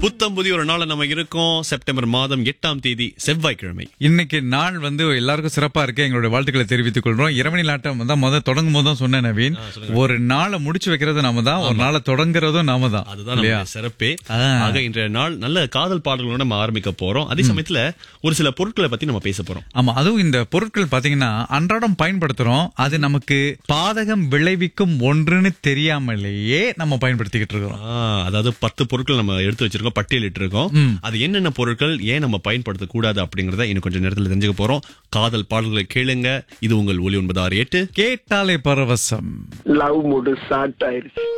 புத்தம் புதிய ஒரு நாள் நம்ம இருக்கோம் செப்டம்பர் மாதம் எட்டாம் தேதி செவ்வாய்க்கிழமை இன்னைக்கு நாள் வந்து எல்லாருக்கும் சிறப்பா இருக்கு எங்களுடைய வாழ்த்துக்களை தெரிவித்துக் கொள்றோம் இரவணி நாட்டம் தான் முதல் தொடங்கும் போது தான் சொன்னேன் நவீன் ஒரு நாளை முடிச்சு வைக்கிறது நாம தான் ஒரு நாளை தொடங்குறதும் நாம தான் அதுதான் இல்லையா நம்முடைய சிறப்பே ஆ. ஆக இன்றைய நாள் நல்ல காதல் பாடல்களோட நம்ம ஆரம்பிக்க போறோம் அதே சமயத்துல ஒரு சில பொருட்களை பத்தி நம்ம பேச போறோம் ஆமா அதுவும் இந்த பொருட்கள் பாத்தீங்கன்னா அன்றாடம் பயன்படுத்துறோம் அது நமக்கு பாதகம் விளைவிக்கும் ஒன்றுன்னு தெரியாமலேயே நம்ம பயன்படுத்திக்கிட்டு இருக்கிறோம் ஆ, அதாவது பத்து பொருட்கள் நம்ம எடுத்து வச்சிருக்கோம் பட்டியலிட்டு இருக்கோம் அது என்னென்ன பொருட்கள் ஏன் நம்ம பயன்படுத்த கூடாது அப்படிங்கறத இன்னும் கொஞ்சம் நேரத்துல தெரிஞ்சுக்க போறோம் காதல் பாடல்களை கேளுங்க இது உங்கள் ஒலி ஒன்பது ஆறு எட்டு கேட்டாலே பரவசம் லவ் மூடு ஸ்டார்ட் ஆயிருச்சு